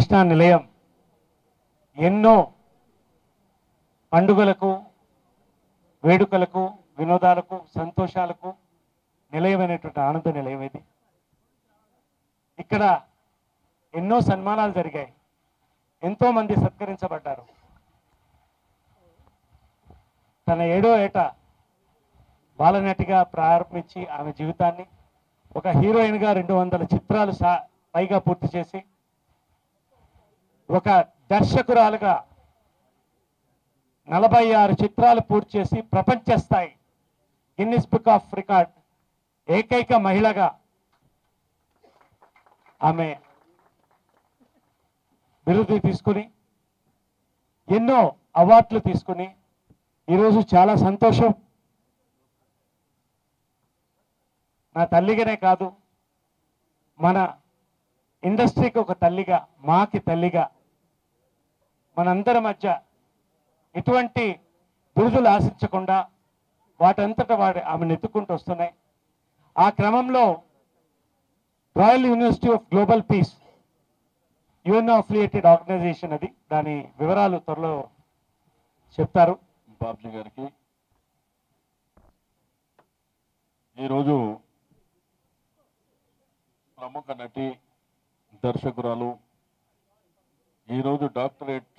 కృష్ణా నిలయం ఎన్నో పండుగలకు వేడుకలకు వినోదాలకు సంతోషాలకు నిలయమైనటువంటి ఆనంద నిలయం ఇది ఇక్కడ ఎన్నో సన్మానాలు జరిగాయి ఎంతో మంది సత్కరించబడ్డారు తన ఏడో ఏట బాలనటిగా ప్రారంభించి ఆమె జీవితాన్ని ఒక హీరోయిన్గా రెండు వందల చిత్రాలు సా పైగా పూర్తి చేసి ఒక దర్శకురాలుగా నలభై ఆరు చిత్రాలు పూర్తి చేసి ప్రపంచ స్థాయి గిన్నిస్ బుక్ ఆఫ్ రికార్డ్ ఏకైక మహిళగా ఆమె బిరుదు తీసుకుని ఎన్నో అవార్డులు తీసుకుని ఈరోజు చాలా సంతోషం నా తల్లిగానే కాదు మన ఇండస్ట్రీకి ఒక తల్లిగా మాకి తల్లిగా మనందరి మధ్య ఎటువంటి బిరుదులు ఆశించకుండా వాటంతట వాడి ఆమెను ఎత్తుకుంటూ వస్తున్నాయి ఆ క్రమంలో royal university of global peace UNO affiliated organisation అది దాని వివరాలు త్వరలో చెప్తారు బాబ్జీ గారికి ఈరోజు ప్రముఖ నటి దర్శకురాలు ఈరోజు డాక్టరేట్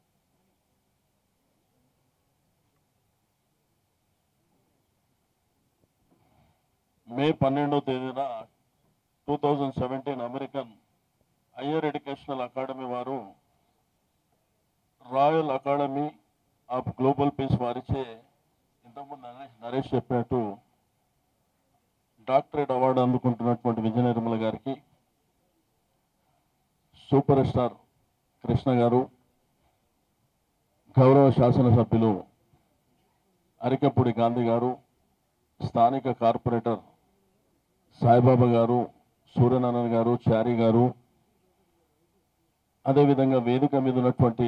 మే పన్నెండో తేదీన two thousand seventeen American higher educational academy వారు royal academy of global peace వారిచే ఇంతకుముందు నరేష్ నరేష్ చెప్పినట్టు డాక్టరేట్ అవార్డు అందుకుంటున్నటువంటి విజయ నిర్మల గారికి సూపర్ స్టార్ కృష్ణ గారు గౌరవ శాసనసభ్యులు అరికపూడి గాంధీ గారు స్థానిక కార్పొరేటర్ సాయిబాబా గారు సూర్యనారాయణ గారు చారి గారు అదేవిధంగా వేదిక మీద ఉన్నటువంటి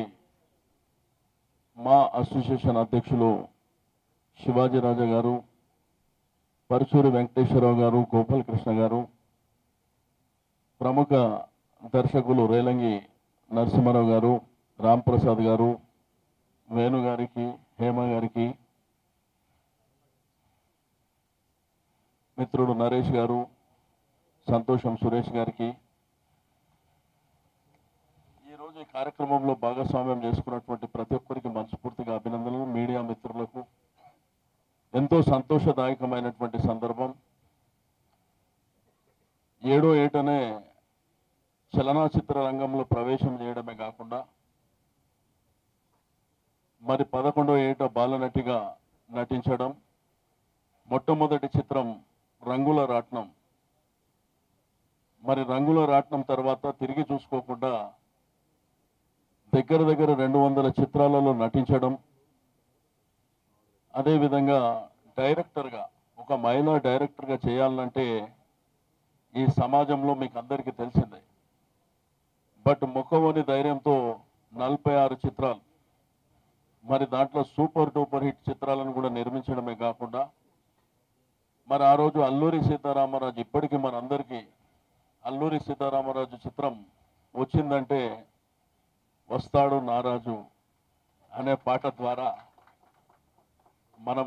మా అసోసియేషన్ అధ్యక్షులు శివాజీ రాజా గారు పరుచూరి వెంకటేశ్వరరావు గారు గోపాలకృష్ణ గారు ప్రముఖ దర్శకులు రేలంగి నరసింహారావు గారు రాంప్రసాద్ గారు వేణు గారికి హేమ గారికి మిత్రుడు నరేష్ గారు సంతోషం సురేష్ గారికి ఈ రోజు ఈ కార్యక్రమంలో భాగస్వామ్యం చేసుకున్నటువంటి ప్రతి ఒక్కరికి మనస్ఫూర్తిగా అభినందనలు మీడియా మిత్రులకు ఎంతో సంతోషదాయకమైనటువంటి సందర్భం ఏడో ఏటనే చలనచిత్ర రంగంలో ప్రవేశం చేయడమే కాకుండా మరి పదకొండో ఏట బాలనటిగా నటించడం మొట్టమొదటి చిత్రం రంగుల రాట్నం మరి రంగుల రాట్నం తర్వాత తిరిగి చూసుకోకుండా దగ్గర దగ్గర రెండు వందల చిత్రాలలో నటించడం అదేవిధంగా డైరెక్టర్గా ఒక మహిళా డైరెక్టర్గా చేయాలంటే ఈ సమాజంలో మీకు అందరికీ తెలిసిందే బట్ ముఖవని ధైర్యంతో నలభై ఆరు చిత్రాలు మరి దాంట్లో సూపర్ డూపర్ హిట్ చిత్రాలను కూడా నిర్మించడమే కాకుండా మరి ఆ రోజు అల్లూరి సీతారామరాజు ఇప్పటికీ మనందరికీ అల్లూరి సీతారామరాజు చిత్రం వచ్చిందంటే వస్తాడు నారాజు అనే పాట ద్వారా మనం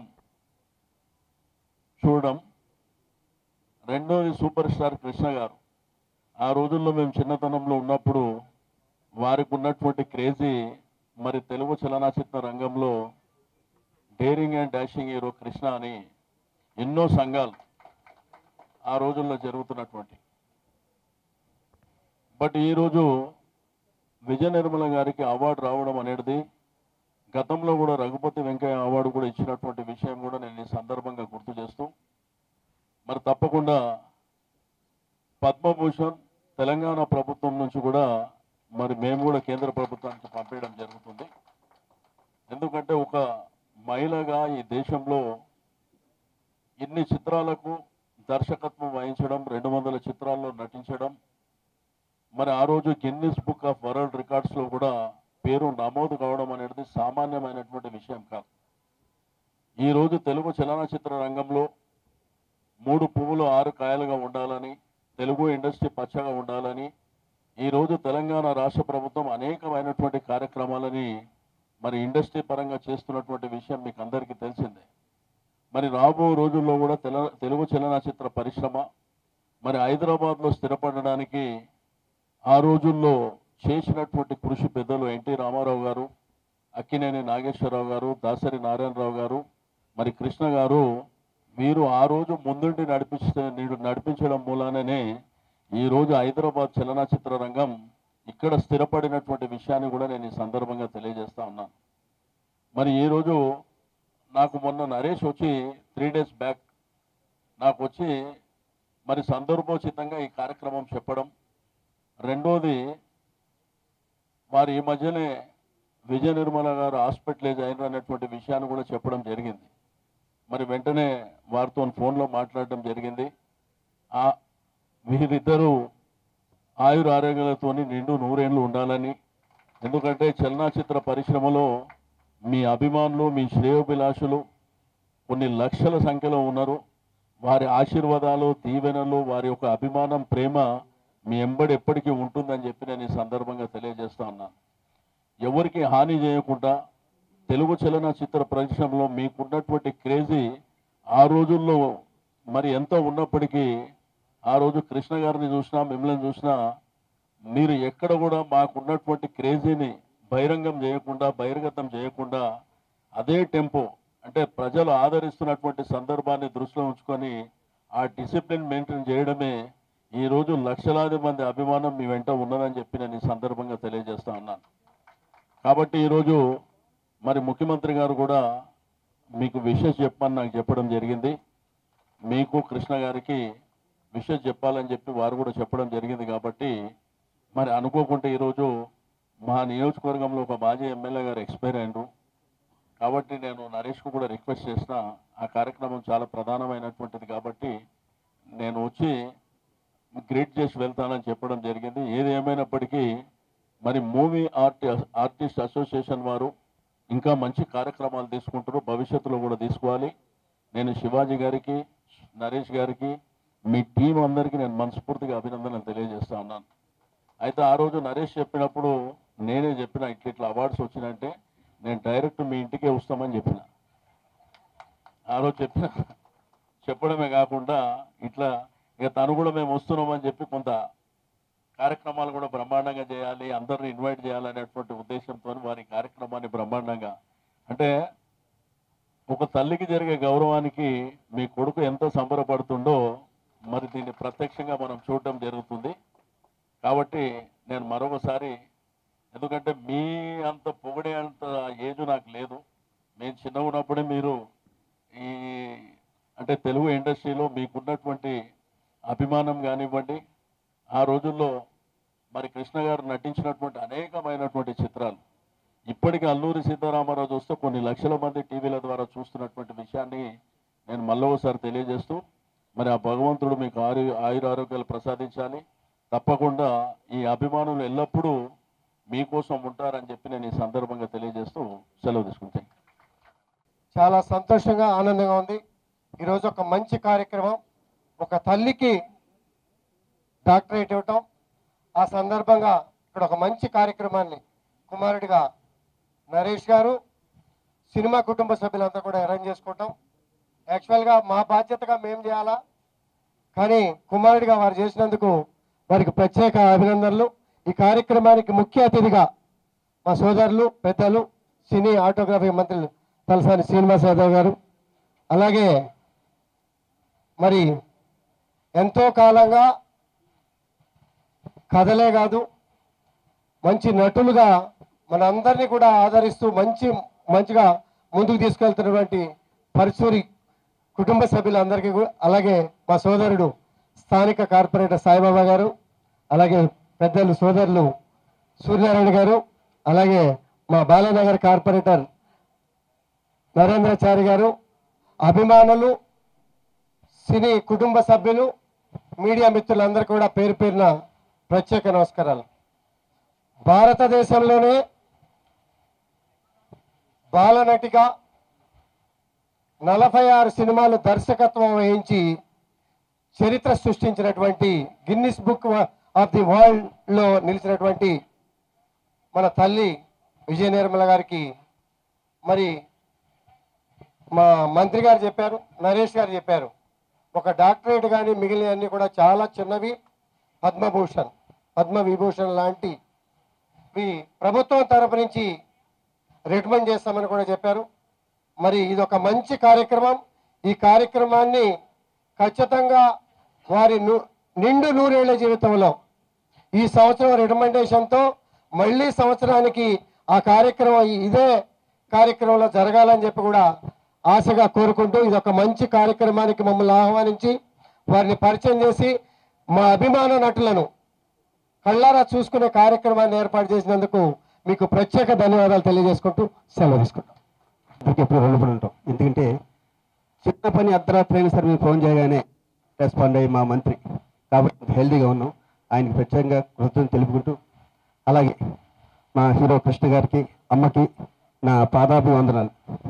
చూడడం రెండోది సూపర్ స్టార్ కృష్ణ గారు ఆ రోజుల్లో మేము చిన్నతనంలో ఉన్నప్పుడు వారికి ఉన్నటువంటి క్రేజీ మరి తెలుగు చలనచిత్ర రంగంలో daring and dashing hero Krishna అని ఎన్నో సంఘాలు ఆ రోజుల్లో జరుగుతున్నటువంటి బట్ ఈరోజు విజయ నిర్మల గారికి అవార్డు రావడం అనేది గతంలో కూడా రఘుపతి వెంకయ్య అవార్డు కూడా ఇచ్చినటువంటి విషయం కూడా నేను ఈ సందర్భంగా గుర్తు చేస్తూ మరి తప్పకుండా పద్మభూషణ్ తెలంగాణ ప్రభుత్వం నుంచి కూడా మరి మేము కూడా కేంద్ర ప్రభుత్వానికి పంపించడం జరుగుతుంది ఎందుకంటే ఒక మహిళగా ఈ దేశంలో ఇన్ని చిత్రాలకు దర్శకత్వం వహించడం రెండు వందల చిత్రాల్లో నటించడం మరి ఆ రోజు గిన్నిస్ బుక్ ఆఫ్ వరల్డ్ రికార్డ్స్లో కూడా పేరు నమోదు కావడం అనేది సామాన్యమైనటువంటి విషయం కాదు ఈ రోజు తెలుగు చలనచిత్ర రంగంలో మూడు పువ్వులు ఆరు కాయలుగా ఉండాలని తెలుగు ఇండస్ట్రీ పచ్చగా ఉండాలని ఈ రోజు తెలంగాణ రాష్ట్ర ప్రభుత్వం అనేకమైనటువంటి కార్యక్రమాలని మరి ఇండస్ట్రీ పరంగా చేస్తున్నటువంటి విషయం మీకు అందరికీ తెలిసిందే మరి రాబో రోజుల్లో కూడా తెల తెలుగు చలనచిత్ర పరిశ్రమ మరి హైదరాబాద్లో స్థిరపడడానికి ఆ రోజుల్లో చేసినటువంటి కృషి పెద్దలు ఎన్టీ రామారావు గారు అక్కినేని నాగేశ్వరరావు గారు దాసరి నారాయణరావు గారు మరి కృష్ణ గారు వీరు ఆ రోజు ముందుండి నడిపిస్తే నీడు నడిపించడం మూలాననే ఈ రోజు హైదరాబాద్ చలనచిత్ర రంగం ఇక్కడ స్థిరపడినటువంటి విషయాన్ని కూడా నేను ఈ సందర్భంగా తెలియజేస్తా ఉన్నాను మరి ఈ రోజు నాకు మొన్న నరేష్ వచ్చి త్రీ డేస్ బ్యాక్ నాకు వచ్చి మరి సందర్భోచితంగా ఈ కార్యక్రమం చెప్పడం రెండోది వారు ఈ మధ్యనే విజయ నిర్మల గారు హాస్పిటలైజ్ అయినారు అనేటువంటి విషయాన్ని కూడా చెప్పడం జరిగింది మరి వెంటనే వారితో ఫోన్లో మాట్లాడడం జరిగింది ఆ వీరిద్దరూ ఆయుర ఆరోగ్యాలతో నిండు నూరేళ్ళు ఉండాలని ఎందుకంటే చలనచిత్ర పరిశ్రమలో మీ అభిమానులు మీ శ్రేయోభిలాషులు కొన్ని లక్షల సంఖ్యలో ఉన్నారు వారి ఆశీర్వాదాలు దీవెనలు వారి యొక్క అభిమానం ప్రేమ మీ ఎంబడి ఎప్పటికీ ఉంటుందని చెప్పి నేను ఈ సందర్భంగా తెలియజేస్తా ఉన్నాను ఎవరికి హాని చేయకుండా తెలుగు చలనచిత్ర పరిశ్రమలో మీకున్నటువంటి క్రేజీ ఆ రోజుల్లో మరి ఎంత ఉన్నప్పటికీ ఆ రోజు కృష్ణ గారిని చూసినా మిమ్మల్ని చూసినా మీరు ఎక్కడ కూడా మాకున్నటువంటి క్రేజీని బహిరంగం చేయకుండా బహిర్గతం చేయకుండా అదే టెంపో అంటే ప్రజలు ఆదరిస్తున్నటువంటి సందర్భాన్ని దృష్టిలో ఉంచుకొని ఆ డిసిప్లిన్ మెయింటైన్ చేయడమే ఈ రోజు లక్షలాది మంది అభిమానం మీ వెంట ఉన్నదని చెప్పి నేను ఈ సందర్భంగా తెలియజేస్తా ఉన్నాను కాబట్టి ఈరోజు మరి ముఖ్యమంత్రి గారు కూడా మీకు విషెస్ చెప్పమని నాకు చెప్పడం జరిగింది మీకు కృష్ణ గారికి విషెస్ చెప్పాలని చెప్పి వారు కూడా చెప్పడం జరిగింది కాబట్టి మరి అనుకోకుండా ఈరోజు మా నియోజకవర్గంలో ఒక మాజీ ఎమ్మెల్యే గారు ఎక్స్పైర్ అయినరు కాబట్టి నేను నరేష్కు కూడా రిక్వెస్ట్ చేసిన ఆ కార్యక్రమం చాలా ప్రధానమైనటువంటిది కాబట్టి నేను వచ్చి గ్రీట్ చేసి వెళ్తానని చెప్పడం జరిగింది ఏది ఏమైనప్పటికీ మరి మూవీ ఆర్టి ఆర్టిస్ట్ అసోసియేషన్ వారు ఇంకా మంచి కార్యక్రమాలు తీసుకుంటారు భవిష్యత్తులో కూడా తీసుకోవాలి నేను శివాజీ గారికి నరేష్ గారికి మీ టీం అందరికీ నేను మనస్ఫూర్తిగా అభినందనలు తెలియజేస్తా ఉన్నాను అయితే ఆ రోజు నరేష్ చెప్పినప్పుడు నేనే చెప్పిన ఇట్లా ఇట్లా అవార్డ్స్ వచ్చినంటే నేను డైరెక్ట్ మీ ఇంటికే వస్తామని చెప్పిన ఆ రోజు చెప్పిన చెప్పడమే కాకుండా ఇట్లా ఇక తను కూడా మేము వస్తున్నామని చెప్పి కొంత కార్యక్రమాలు కూడా బ్రహ్మాండంగా చేయాలి అందరిని ఇన్వైట్ చేయాలనేటువంటి ఉద్దేశంతో వారి కార్యక్రమాన్ని బ్రహ్మాండంగా అంటే ఒక తల్లికి జరిగే గౌరవానికి మీ కొడుకు ఎంత సంబరపడుతుండో మరి దీన్ని ప్రత్యక్షంగా మనం చూడడం జరుగుతుంది కాబట్టి నేను మరొకసారి ఎందుకంటే మీ అంత పొగిడే అంత ఏజ్ నాకు లేదు నేను చిన్నగా ఉన్నప్పుడే మీరు ఈ అంటే తెలుగు ఇండస్ట్రీలో మీకున్నటువంటి అభిమానం కానివ్వండి ఆ రోజుల్లో మరి కృష్ణ గారు నటించినటువంటి అనేకమైనటువంటి చిత్రాలు ఇప్పటికీ అల్లూరి సీతారామరాజు చూస్తే కొన్ని లక్షల మంది టీవీల ద్వారా చూస్తున్నటువంటి విషయాన్ని నేను మళ్ళీ ఒకసారి తెలియజేస్తూ మరి ఆ భగవంతుడు మీకు ఆయు ఆయుర ఆరోగ్యాలు ప్రసాదించాలి తప్పకుండా ఈ అభిమానులు ఎల్లప్పుడూ మీకోసం ఉంటారని చెప్పి నేను ఈ సందర్భంగా తెలియజేస్తూ సెలవు తీసుకుంటాను చాలా సంతోషంగా ఆనందంగా ఉంది ఈరోజు ఒక మంచి కార్యక్రమం ఒక తల్లికి డాక్టరేట్ ఇవ్వటం ఆ సందర్భంగా ఇక్కడ ఒక మంచి కార్యక్రమాన్ని కుమారుడిగా నరేష్ గారు సినిమా కుటుంబ సభ్యులంతా కూడా అరేంజ్ చేసుకోవటం యాక్చువల్గా మా బాధ్యతగా మేము చేయాలా కానీ కుమారుడిగా వారు చేసినందుకు వారికి ప్రత్యేక అభినందనలు ఈ కార్యక్రమానికి ముఖ్య అతిథిగా మా సోదరులు పెద్దలు సినీ ఆటోగ్రఫీ మంత్రులు తలసాని శ్రీనివాస్ యాదవ్ గారు అలాగే మరి ఎంతో కాలంగా కథలే కాదు మంచి నటులుగా మనందరినీ కూడా ఆదరిస్తూ మంచి మంచిగా ముందుకు తీసుకెళ్తున్నటువంటి పరశూరి కుటుంబ సభ్యులందరికీ కూడా అలాగే మా సోదరుడు స్థానిక కార్పొరేటర్ సాయిబాబా గారు అలాగే పెద్దలు సోదరులు సూర్యనారాయణ గారు అలాగే మా బాలానగర్ కార్పొరేటర్ నరేంద్రచారి గారు అభిమానులు సినీ కుటుంబ సభ్యులు మీడియా మిత్రులందరూ కూడా పేరు పేరున ప్రత్యేక నమస్కారాలు భారతదేశంలోనే బాలనటిగా నలభై ఆరు సినిమాలు దర్శకత్వం వహించి చరిత్ర సృష్టించినటువంటి Guinness book of the world లో నిలిచినటువంటి మన తల్లి విజయ నిర్మల గారికి మరి మా మంత్రి గారు చెప్పారు నరేష్ గారు చెప్పారు ఒక డాక్టరేట్ కానీ మిగిలినవన్నీ కూడా చాలా చిన్నవి పద్మభూషణ్ పద్మ విభూషణ్ లాంటి ఇవి ప్రభుత్వం తరపు నుంచి రికమెండ్ చేస్తామని కూడా చెప్పారు మరి ఇది ఒక మంచి కార్యక్రమం ఈ కార్యక్రమాన్ని ఖచ్చితంగా వారి ను- నిండు నూరేళ్ల జీవితంలో ఈ సంవత్సరం రికమెండేషన్తో మళ్ళీ సంవత్సరానికి ఆ కార్యక్రమం ఇదే కార్యక్రమంలో జరగాలని చెప్పి కూడా ఆశగా కోరుకుంటూ ఇది ఒక మంచి కార్యక్రమానికి మమ్మల్ని ఆహ్వానించి వారిని పరిచయం చేసి మా అభిమాన నటులను కళ్ళారా చూసుకునే కార్యక్రమాన్ని ఏర్పాటు చేసినందుకు మీకు ప్రత్యేక ధన్యవాదాలు తెలియజేసుకుంటూ సెలవు తీసుకుంటాం ఇప్పటికి ఎప్పుడు రుణపడి ఉంటాం ఎందుకంటే చిన్న పని అర్ధరాత్రి అయినా సరే మేము ఫోన్ చేయగానే రెస్పాండ్ అయ్యి మా మంత్రి కాబట్టి హెల్దీగా ఉన్నాం ఆయనకి ప్రత్యేకంగా కృతజ్ఞత తెలుపుకుంటూ అలాగే మా హీరో కృష్ణ గారికి అమ్మకి నా పాదాభివందనాలు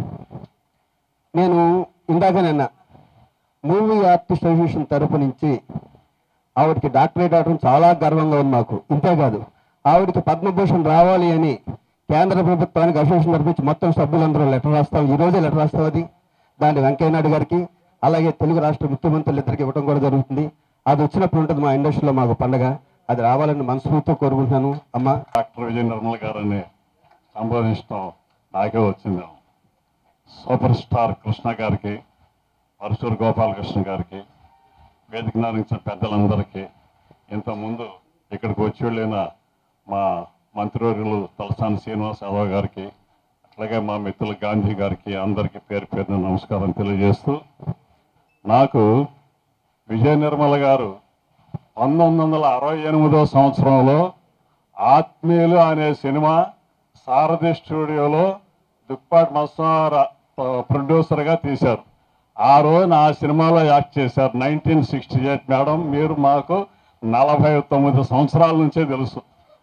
నేను ఇందాక నిన్న మూవీ ఆర్టిస్ట్ అసోసియేషన్ తరపు నుంచి ఆవిడకి డాక్టరేట్ అవడం చాలా గర్వంగా ఉంది మాకు ఇంతేకాదు ఆవిడకి పద్మభూషణ్ రావాలి అని కేంద్ర ప్రభుత్వానికి అసోసియేషన్ తరపు నుంచి మొత్తం సభ్యులందరూ లెటర్ రాస్తాం ఈ రోజే లెటర్ రాస్తాం అది దాన్ని వెంకయ్యనాయుడు గారికి అలాగే తెలుగు రాష్ట్ర ముఖ్యమంత్రులు ఇద్దరికి ఇవ్వడం కూడా జరుగుతుంది అది వచ్చినప్పుడు ఉంటుంది మా ఇండస్ట్రీలో మాకు పండగ అది రావాలని మనస్ఫూర్తితో కోరుకుంటున్నాను అమ్మ డాక్టర్ విజయ నిర్మల్ గారిని సంబోధించడం నాకే వచ్చింది సూపర్ స్టార్ కృష్ణ గారికి పరశూరు గోపాలకృష్ణ గారికి వేదిక నారించిన పెద్దలందరికీ ఇంతకుముందు ఇక్కడికి వచ్చి వెళ్ళిన మా మంత్రివర్యులు తలసాని శ్రీనివాస్ యాదవ్ గారికి అట్లాగే మా మిత్రులు గాంధీ గారికి అందరికీ పేరు పేరున నమస్కారం తెలియజేస్తూ నాకు విజయ నిర్మల గారు పంతొమ్మిది వందల అరవై ఎనిమిదో సంవత్సరంలో ఆత్మీయులు అనే సినిమా సారథి స్టూడియోలో దుక్పాటి మత్స్వార ప్రొడ్యూసర్గా తీశారు ఆ రోజున ఆ సినిమాలో యాక్ట్ చేశారు నైన్టీన్ సిక్స్టీ ఎయిట్ మేడం మీరు మాకు నలభై తొమ్మిది సంవత్సరాల నుంచే తెలుసు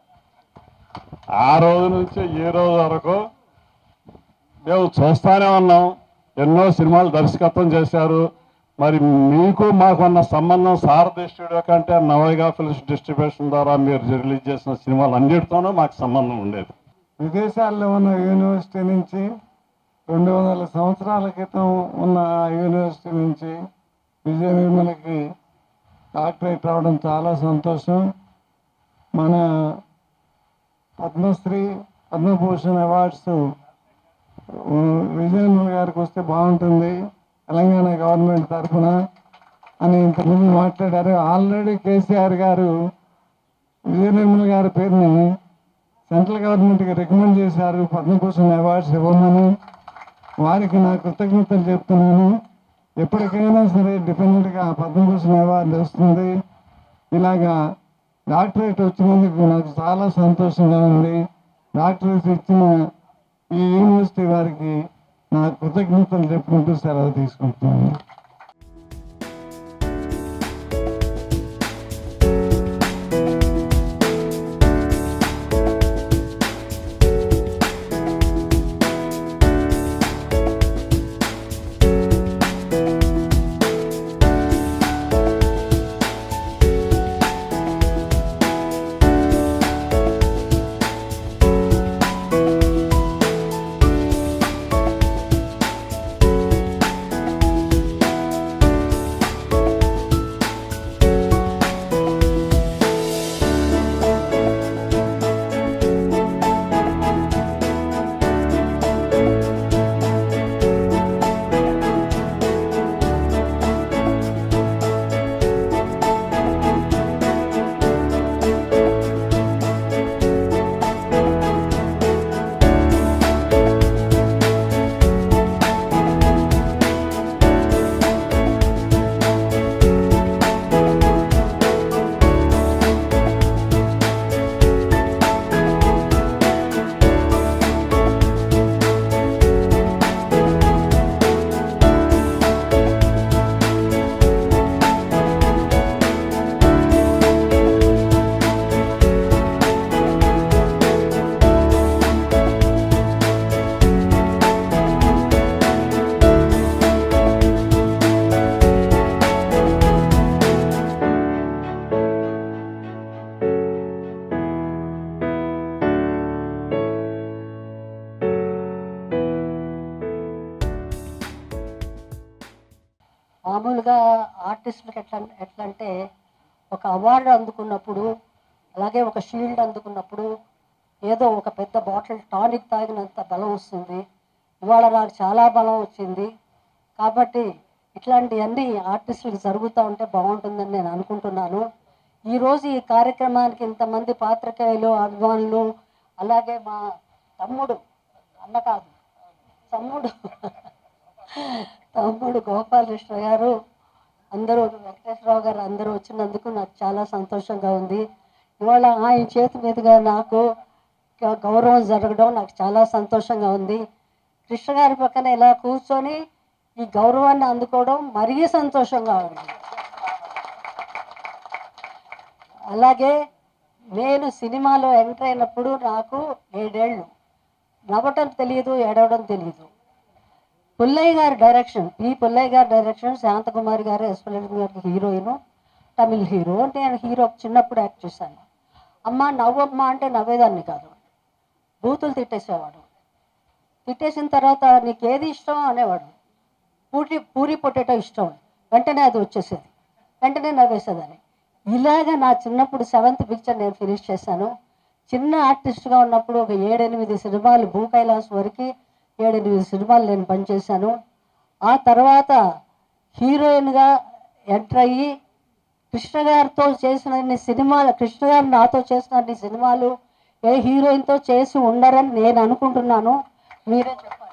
ఆ రోజు నుంచి ఈ రోజు వరకు మేము చూస్తానే ఉన్నాం ఎన్నో సినిమాలు దర్శకత్వం చేశారు మరి మీకు మాకున్న సంబంధం సారథి స్టూడియో కంటే నవైగా ఫిల్మ్స్ డిస్ట్రిబ్యూషన్ ద్వారా మీరు రిలీజ్ చేసిన సినిమాలు అన్నిటితోనూ మాకు సంబంధం ఉండేది విదేశాల్లో ఉన్న యూనివర్సిటీ నుంచి రెండు వందల సంవత్సరాల క్రితం ఉన్న ఆ యూనివర్సిటీ నుంచి విజయ నిర్మలకి డాక్టరేట్ రావడం చాలా సంతోషం మన పద్మశ్రీ పద్మభూషణ్ అవార్డ్స్ ఉ, విజయ నిర్మల గారికి వస్తే బాగుంటుంది తెలంగాణ గవర్నమెంట్ తరఫున అని ఇంతకుముందు మాట్లాడారు ఆల్రెడీ కేసీఆర్ గారు విజయ నిర్మల గారి పేరుని సెంట్రల్ గవర్నమెంట్కి రికమెండ్ చేశారు పద్మభూషణ్ అవార్డ్స్ ఇవ్వమని వారికి నా కృతజ్ఞతలు చెప్తున్నాను ఎప్పటికైనా సరే డిపెండెంట్గా పద్మభూషణ్ అవార్డు వస్తుంది ఇలాగా డాక్టరేట్ వచ్చినందుకు నాకు చాలా సంతోషంగా ఉంది డాక్టరేట్ ఇచ్చిన ఈ యూనివర్సిటీ వారికి నా కృతజ్ఞతలు చెప్పుకుంటూ సెలవు తీసుకుంటున్నాను ఆర్టిస్టులకు ఎట్లా ఎట్లా అంటే ఒక అవార్డు అందుకున్నప్పుడు అలాగే ఒక షీల్డ్ అందుకున్నప్పుడు ఏదో ఒక పెద్ద బాటిల్ టానిక్ తాగినంత బలం వస్తుంది ఇవాళ నాకు చాలా బలం వచ్చింది కాబట్టి ఇట్లాంటివన్నీ ఆర్టిస్టులకు జరుగుతూ ఉంటే బాగుంటుందని నేను అనుకుంటున్నాను ఈరోజు ఈ కార్యక్రమానికి ఇంతమంది పాత్రికేయులు అభిమానులు అలాగే మా తమ్ముడు అన్న కాదు తమ్ముడు తమ్ముడు గోపాలకృష్ణ గారు అందరూ వెంకటేశ్వరరావు గారు అందరూ వచ్చినందుకు నాకు చాలా సంతోషంగా ఉంది ఇవాళ ఆయన చేతి మీదుగా నాకు గ- గౌరవం జరగడం నాకు చాలా సంతోషంగా ఉంది కృష్ణ గారి పక్కన ఇలా కూర్చొని ఈ గౌరవాన్ని అందుకోవడం మరీ సంతోషంగా ఉంది అలాగే నేను సినిమాలో ఎంటర్ అయినప్పుడు నాకు ఏడేళ్ళు నవ్వటం తెలియదు ఏడవడం తెలియదు పుల్లయ్య గారి డైరెక్షన్ పి పుల్లయ్య గారి డైరెక్షన్ శాంతకుమారి గారు ఎస్పలెంట్ గారికి హీరోయిన్ తమిళ్ హీరో నేను హీరో చిన్నప్పుడు యాక్ట్ చేశాను అమ్మ నవ్వమ్మ అంటే నవ్వేదాన్ని కాదు బూతులు తిట్టేసేవాడు తిట్టేసిన తర్వాత నీకు ఏది ఇష్టం అనేవాడు పూరి పూరి పొటాటో ఇష్టం వెంటనే అది వచ్చేసేది వెంటనే నవ్వేసేదాన్ని ఇలాగ నా చిన్నప్పుడు సెవెంత్ పిక్చర్ నేను ఫినిష్ చేశాను చిన్న ఆర్టిస్ట్గా ఉన్నప్పుడు ఒక ఏడెనిమిది సినిమాలు భూ కైలాస్ వరకు ఏడెనిమిది సినిమాలు నేను పనిచేశాను ఆ తర్వాత హీరోయిన్గా ఎంటర్ అయ్యి కృష్ణ గారితో చేసిన అన్ని సినిమాలు కృష్ణ గారు నాతో చేసిన అన్ని సినిమాలు ఏ హీరోయిన్తో చేసి ఉండరని నేను అనుకుంటున్నాను మీరే చెప్పాలి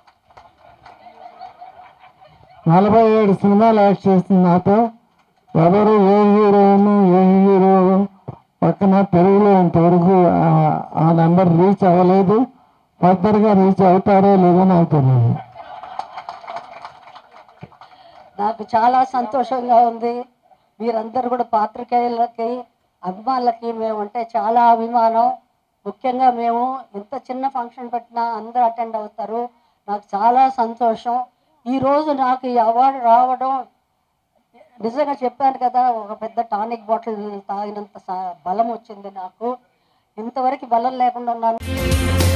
నలభై ఏడు సినిమాలు యాక్ట్ చేస్తుంది నాతో ఎవరు ఏ హీరోయిన్ ఏ హీరో పక్కన తెలుగులో ఇంతవరకు ఆ- ఆ నెంబర్ రీచ్ అవ్వలేదు ఫర్దర్గా రీచ్ అవుతారో లేదో నాకు తెలియదు నాకు చాలా సంతోషంగా ఉంది మీరందరూ కూడా పాత్రికేయులకి అభిమానులకి మేము అంటే చాలా అభిమానం ముఖ్యంగా మేము ఇంత చిన్న ఫంక్షన్ పెట్టినా అందరూ అటెండ్ అవుతారు నాకు చాలా సంతోషం ఈరోజు నాకు ఈ అవార్డు రావడం నిజంగా చెప్పాను కదా ఒక పెద్ద టానిక్ బాటిల్ తాగినంత స- బలం వచ్చింది నాకు ఇంతవరకు బలం లేకుండా ఉన్నాను